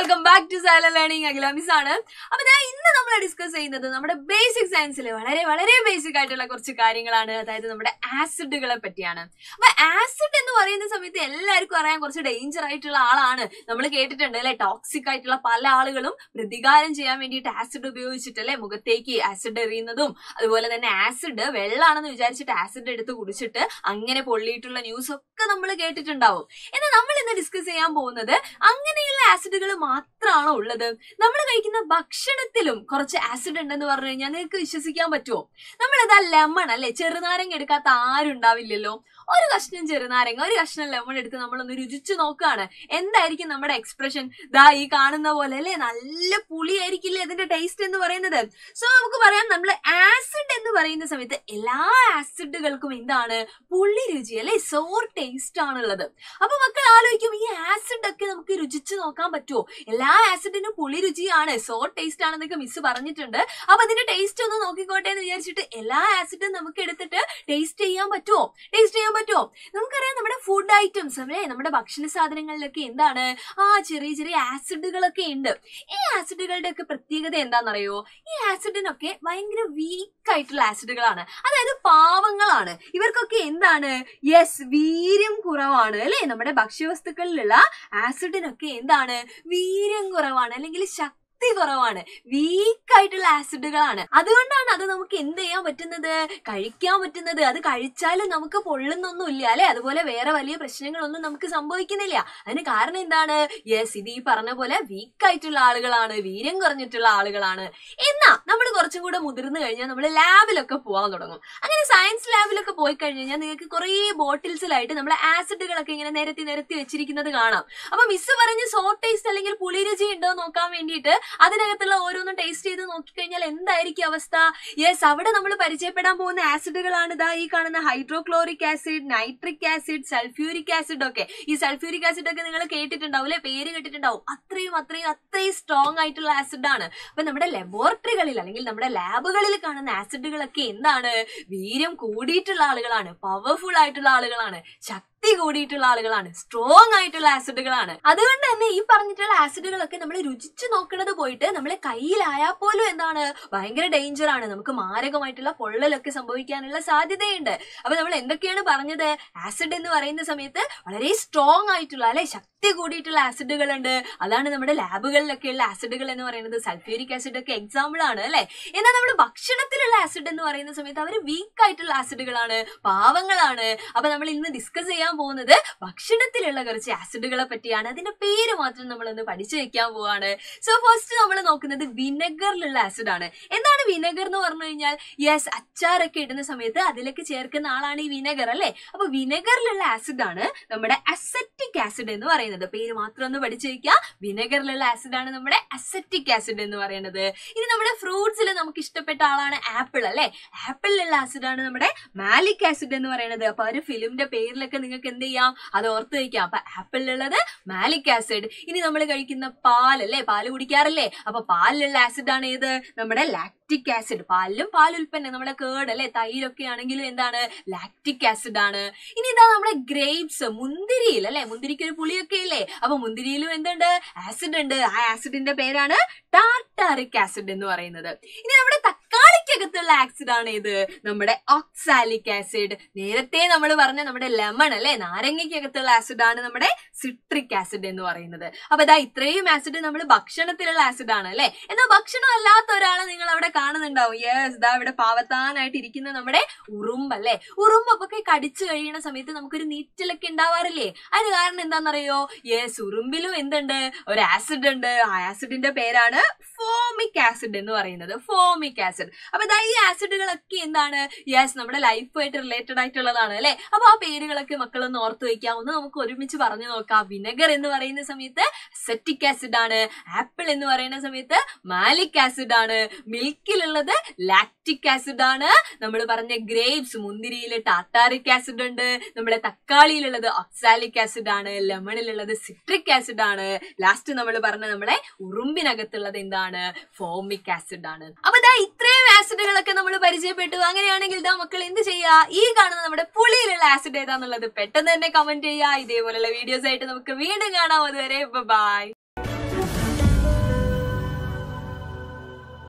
welcome back to Xylem learning Akhila miss ആണ് അപ്പൊ ഞാൻ ഇന്ന് നമ്മൾ ഡിസ്കസ് ചെയ്യുന്നത് നമ്മുടെ ബേസിക് സയൻസിൽ വളരെ വളരെ ബേസിക് ആയിട്ടുള്ള കുറച്ച് കാര്യങ്ങളാണ് അതായത് നമ്മുടെ ആസിഡുകളെ പറ്റിയാണ് അപ്പൊ ആസിഡ് എന്ന് പറയുന്ന സമയത്ത് എല്ലാവർക്കും അറിയാൻ കുറച്ച് ഡേഞ്ചർ ആയിട്ടുള്ള ആളാണ് നമ്മൾ കേട്ടിട്ടുണ്ട് അല്ലെ ടോക്സിക് ആയിട്ടുള്ള പല ആളുകളും പ്രതികാരം ചെയ്യാൻ വേണ്ടിയിട്ട് ആസിഡ് ഉപയോഗിച്ചിട്ട് അല്ലെ മുഖത്തേക്ക് ആസിഡ് എറിയുന്നതും അതുപോലെ തന്നെ ആസിഡ് വെള്ളാണെന്ന് വിചാരിച്ചിട്ട് ആസിഡ് എടുത്ത് കുടിച്ചിട്ട് അങ്ങനെ പൊള്ളിയിട്ടുള്ള ന്യൂസ് ഒക്കെ നമ്മൾ കേട്ടിട്ടുണ്ടാവും എന്നാൽ നമ്മൾ ഇന്ന് ഡിസ്കസ് ചെയ്യാൻ പോകുന്നത് അങ്ങനെയുള്ള ആസിഡുകൾ മാത്രമാണോ ഉള്ളത് നമ്മൾ കഴിക്കുന്ന ഭക്ഷണത്തിലും കുറച്ച് ആസിഡ് ഉണ്ടെന്ന് പറഞ്ഞു കഴിഞ്ഞാൽ നിങ്ങൾക്ക് വിശ്വസിക്കാൻ പറ്റുമോ നമ്മളിതാ ലെമൺ അല്ലെ ചെറുനാരങ്ങ എടുക്കാത്ത ആരും ഉണ്ടാവില്ലല്ലോ ഒരു കഷ്ണം ചെറുനാരങ്ങ ഒരു കഷ്ണം ലെമൺ എടുത്ത് നമ്മളൊന്ന് രുചിച്ചു നോക്കുകയാണ് എന്തായിരിക്കും നമ്മുടെ എക്സ്പ്രഷൻ ദാ ഈ കാണുന്ന പോലെ അല്ലെ നല്ല പുളിയായിരിക്കില്ലേ അതിന്റെ ടേസ്റ്റ് എന്ന് പറയുന്നത് സോ നമുക്ക് പറയാം നമ്മൾ ആസിഡ് എന്ന് പറയുന്ന സമയത്ത് എല്ലാ ആസിഡുകൾക്കും എന്താണ് പുള്ളി രുചി അല്ലെ സോർ ടേസ്റ്റ് ആണുള്ളത് അപ്പൊ മക്കൾ ആലോചിക്കും ഈ ആസിഡ് ഒക്കെ നമുക്ക് രുചിച്ചു നോക്കാൻ പറ്റുമോ എല്ലാ ആസിഡിനും പുളി രുചിയാണ് സോർ ടേസ്റ്റ് ആണെന്നൊക്കെ മിസ് പറഞ്ഞിട്ടുണ്ട് അപ്പൊ അതിന്റെ ടേസ്റ്റ് ഒന്ന് നോക്കിക്കോട്ടെ എന്ന് വിചാരിച്ചിട്ട് എല്ലാ ആസിഡും നമുക്ക് എടുത്തിട്ട് ടേസ്റ്റ് ചെയ്യാൻ പറ്റുമോ ടേസ്റ്റ് ചെയ്യാൻ പറ്റുമോ നമുക്കറിയാം നമ്മുടെ ഫുഡ് ഐറ്റംസ് അല്ലേ നമ്മുടെ ഭക്ഷണ സാധനങ്ങളിലൊക്കെ എന്താണ് ആ ചെറിയ ചെറിയ ആസിഡുകളൊക്കെ ഉണ്ട് ഈ ആസിഡുകളുടെ ഒക്കെ പ്രത്യേകത എന്താണെന്നറിയോ ഈ ആസിഡിനൊക്കെ ഭയങ്കര വീക്ക് ആയിട്ടുള്ള ആസിഡുകളാണ് അതായത് പാവങ്ങളാണ് ഇവർക്കൊക്കെ എന്താണ് യെസ് വീര്യം കുറവാണ് അല്ലെ നമ്മുടെ ഭക്ഷ്യവസ്തുക്കളിലുള്ള ആസിഡിനൊക്കെ എന്താണ് വീര്യം കുറവാണ് അല്ലെങ്കിൽ ശക്തി കുറവാണ് വീക്ക് ആയിട്ടുള്ള ആസിഡുകളാണ് അതുകൊണ്ടാണ് അത് നമുക്ക് എന്ത് ചെയ്യാൻ പറ്റുന്നത് കഴിക്കാൻ പറ്റുന്നത് അത് കഴിച്ചാൽ നമുക്ക് പൊള്ളുന്നൊന്നുമില്ല അല്ലെ അതുപോലെ വേറെ വലിയ പ്രശ്നങ്ങളൊന്നും നമുക്ക് സംഭവിക്കുന്നില്ല അതിന് കാരണം എന്താണ് യെസ് ഇത് ഈ പറഞ്ഞ പോലെ വീക്ക് ആയിട്ടുള്ള ആളുകളാണ് വീര്യം കുറഞ്ഞിട്ടുള്ള ആളുകളാണ് എന്നാ നമ്മൾ കുറച്ചും കൂടെ മുതിർന്നു കഴിഞ്ഞാൽ നമ്മൾ ലാബിലൊക്കെ പോകാൻ തുടങ്ങും അങ്ങനെ സയൻസ് ലാബിലൊക്കെ പോയി കഴിഞ്ഞ് കഴിഞ്ഞാൽ നിങ്ങൾക്ക് കുറേ ബോട്ടിൽസിലായിട്ട് നമ്മൾ ആസിഡുകളൊക്കെ ഇങ്ങനെ നിരത്തി നിരത്തി വെച്ചിരിക്കുന്നത് കാണാം അപ്പൊ മിസ് പറഞ്ഞ് സോട്ട് ടേസ്റ്റ് അല്ലെങ്കിൽ പുളിരുചി ഉണ്ടോ എന്ന് നോക്കാൻ വേണ്ടിയിട്ട് അതിനകത്തുള്ള ഓരോന്നും ടേസ്റ്റ് ചെയ്ത് നോക്കിക്കഴിഞ്ഞാൽ എന്തായിരിക്കും അവസ്ഥ യെസ് അവിടെ നമ്മൾ പരിചയപ്പെടാൻ പോകുന്ന ആസിഡുകളാണ് ഇതാ ഈ കാണുന്ന hydrochloric acid nitric acid sulphuric acid ഒക്കെ ഈ സൾഫ്യൂരിക് ആസിഡ് ഒക്കെ നിങ്ങൾ കേട്ടിട്ടുണ്ടാവും അല്ലെ പേര് കേട്ടിട്ടുണ്ടാവും അത്രയും അത്രയും അത്രയും സ്ട്രോങ് ആയിട്ടുള്ള ആസിഡ് ആണ് അപ്പൊ നമ്മുടെ ലബോറട്ടറികളിൽ അല്ലെങ്കിൽ നമ്മുടെ ലാബുകളിൽ കാണുന്ന ആസിഡുകളൊക്കെ എന്താണ് വീര്യം കൂടിയിട്ടുള്ള ആളുകളാണ് പവർഫുൾ ആയിട്ടുള്ള ആളുകളാണ് ശക്തി കൂടിയിട്ടുള്ള ആളുകളാണ് സ്ട്രോങ് ആയിട്ടുള്ള ആസിഡുകളാണ് അതുകൊണ്ട് തന്നെ ഈ പറഞ്ഞിട്ടുള്ള ആസിഡുകളൊക്കെ നമ്മൾ രുചിച്ചു നോക്കുന്നത് പോയിട്ട് നമ്മളെ കയ്യിലായാൽ പോലും എന്താണ് ഭയങ്കര ഡേഞ്ചർ ആണ് നമുക്ക് മാരകമായിട്ടുള്ള പൊള്ളലൊക്കെ സംഭവിക്കാനുള്ള സാധ്യതയുണ്ട് അപ്പൊ നമ്മൾ എന്തൊക്കെയാണ് പറഞ്ഞത് ആസിഡ് എന്ന് പറയുന്ന സമയത്ത് വളരെ സ്ട്രോങ് ആയിട്ടുള്ള അല്ലെ ശക്തി കൂടിയിട്ടുള്ള ആസിഡുകൾ ഉണ്ട് അതാണ് നമ്മുടെ ലാബുകളിലൊക്കെ ഉള്ള ആസിഡുകൾ എന്ന് പറയുന്നത് സൾഫ്യൂരിക് ആസിഡ് ഒക്കെ എക്സാമ്പിൾ ആണ് അല്ലെ എന്നാൽ നമ്മൾ ഭക്ഷണത്തിലുള്ള ആസിഡ് എന്ന് പറയുന്ന സമയത്ത് അവർ വീക്ക് ആയിട്ടുള്ള ആസിഡുകളാണ് പാവങ്ങളാണ് അപ്പൊ നമ്മൾ ഇന്ന് ഡിസ്കസ് ചെയ്യാൻ പോകുന്നത് ഭക്ഷണത്തിലുള്ള കുറച്ച് ആസിഡുകളെ പറ്റിയാണ് അതിന്റെ പേര് മാത്രം നമ്മൾ ഒന്ന് പഠിച്ചു വെക്കാൻ പോവാണ് സോ ഫസ്റ്റ് നമ്മൾ നോക്കുന്നത് വിനെഗറിലുള്ള ആസിഡ് ആണ് എന്താണ് വിനെഗർ എന്ന് പറഞ്ഞു കഴിഞ്ഞാൽ യെസ് അച്ചാറൊക്കെ ഇടുന്ന സമയത്ത് അതിലേക്ക് ചേർക്കുന്ന ആളാണ് ഈ വിനെഗർ അല്ലെ അപ്പൊ വിനെഗറിലുള്ള ആസിഡ് ആണ് നമ്മുടെ അസറ്റിക് ആസിഡ് എന്ന് പറയുന്നത് പേര് മാത്രം ഒന്ന് പഠിച്ചു വെക്കുക വിനെഗറിലുള്ള ആസിഡ് ആണ് നമ്മുടെ അസറ്റിക് ആസിഡ് എന്ന് പറയുന്നത് ഇനി നമ്മുടെ ഫ്രൂട്ട്സിൽ നമുക്ക് ഇഷ്ടപ്പെട്ട ആളാണ് ആപ്പിൾ അല്ലെ ആപ്പിളിലുള്ള ആസിഡ് ആണ് നമ്മുടെ മാലിക് ആസിഡ് എന്ന് പറയുന്നത് അപ്പൊ ഒരു ഫിലിമിന്റെ പേരിലൊക്കെ നിങ്ങൾക്ക് എന്ത് ചെയ്യാം അത് ഓർത്ത് വയ്ക്കാം അപ്പൊ ആപ്പിളിലുള്ളത് മാലിക് ആസിഡ് ഇനി നമ്മൾ കഴിക്കുന്ന പാൽ അല്ലേ പാല് കുടിക്കാറില്ലേ അപ്പൊ പാലിലുള്ള ആസിഡ് ആണ് ഏത് നമ്മുടെ ലാക്റ്റിക് ആസിഡ് പാലിലും പാലുൽപ്പന്നം നമ്മുടെ കേട് അല്ലെ തൈരൊക്കെ ആണെങ്കിലും എന്താണ് ലാക്റ്റിക് ആസിഡ് ആണ് ഇനി ഇതാ നമ്മുടെ ഗ്രേപ്സ് മുന്തിരിയിൽ അല്ലെ മുന്തിരിക്ക് ഒരു പുളിയൊക്കെ ഇല്ലേ അപ്പൊ മുന്തിരിയിലും എന്തുണ്ട് ആസിഡ് ഉണ്ട് ആ ആസിഡിന്റെ പേരാണ് ടാർട്ടാറിക് ആസിഡ് എന്ന് പറയുന്നത് ഇനി നമ്മുടെ തക്കാളിക്കകത്തുള്ള ആസിഡ് ആണ് ഇത് നമ്മുടെ ഓക്സാലിക് ആസിഡ് നേരത്തെ നമ്മൾ പറഞ്ഞ നമ്മുടെ ലെമൺ അല്ലെ നാരങ്ങയ്ക്കകത്തുള്ള ആസിഡ് ആണ് നമ്മുടെ സിട്രിക് ആസിഡ് എന്ന് പറയുന്നത് അപ്പൊ ഇതാ ഇത്രയും ആസിഡ് നമ്മൾ ഭക്ഷണത്തിലുള്ള ആസിഡ് ആണ് അല്ലെ എന്നാൽ ഭക്ഷണം അല്ലാത്ത ഒരാളെ നിങ്ങൾ അവിടെ കാണുന്നുണ്ടാവും യെസ് ഇതാ ഇവിടെ പാവത്താനായിട്ട് ഇരിക്കുന്ന നമ്മുടെ ഉറുമ്പ് അല്ലെ ഉറുമ്പൊക്കെ കടിച്ചു കഴിയുന്ന സമയത്ത് നമുക്കൊരു നീറ്റലൊക്കെ ഉണ്ടാവാറില്ലേ അതിന് കാരണം എന്താണെന്നറിയോ യെസ് ഉറുമ്പിലും എന്തുണ്ട് ഒരു ആസിഡ് ഉണ്ട് ആ ആസിഡിന്റെ പേരാണ് ഫോമിക് ആസിഡ് എന്ന് പറയുന്നത് ഫോമിക് ആസിഡ് അപ്പൊ ഇതാ ഈ ആസിഡുകളൊക്കെ എന്താണ് യെസ് നമ്മുടെ ലൈഫുമായിട്ട് റിലേറ്റഡ് ആയിട്ടുള്ളതാണ് അല്ലെ അപ്പൊ ആ പേരുകളൊക്കെ മക്കളൊന്ന് ഓർത്ത് വെക്കാം ഒന്ന് നമുക്ക് ഒരുമിച്ച് പറഞ്ഞു നോക്കാം വിനെഗർ എന്ന് പറയുന്ന സമയത്ത് സെറ്റിക് ആസിഡ് ആണ് ആപ്പിൾ എന്ന് പറയുന്ന സമയത്ത് മാലിക് ആസിഡ് ആണ് മിൽക്കിലുള്ളത് ലാക്റ്റിക് ആസിഡ് ആണ് നമ്മൾ പറഞ്ഞ ഗ്രേപ്സ് മുന്തിരിയിൽ ടാറ്റാറിക് ആസിഡ് ഉണ്ട് നമ്മുടെ തക്കാളിയിലുള്ളത് ഓക്സാലിക് ആസിഡ് ആണ് ലെമണിലുള്ളത് സിട്രിക് ആസിഡ് ആണ് ലാസ്റ്റ് നമ്മൾ പറഞ്ഞ നമ്മുടെ ഉറുമ്പിനകത്തുള്ളത് എന്താണ് ഫോമിക് ആസിഡ് ആണ് അപ്പൊ ഇതാ ഇത്രയും ആസിഡുകളൊക്കെ നമ്മൾ പരിചയപ്പെട്ടു അങ്ങനെയാണെങ്കിൽ ഇതാ മക്കൾ എന്ത് ചെയ്യാ ഈ കാണുന്ന നമ്മുടെ പുളിയിലുള്ള ആസിഡ് ഏതാന്നുള്ളത് പെട്ടെന്ന് തന്നെ കമന്റ് ചെയ്യുക ഇതേപോലുള്ള വീഡിയോസ് ആയിട്ട് നമുക്ക് വീണ്ടും കാണാം അതുവരെ ബൈ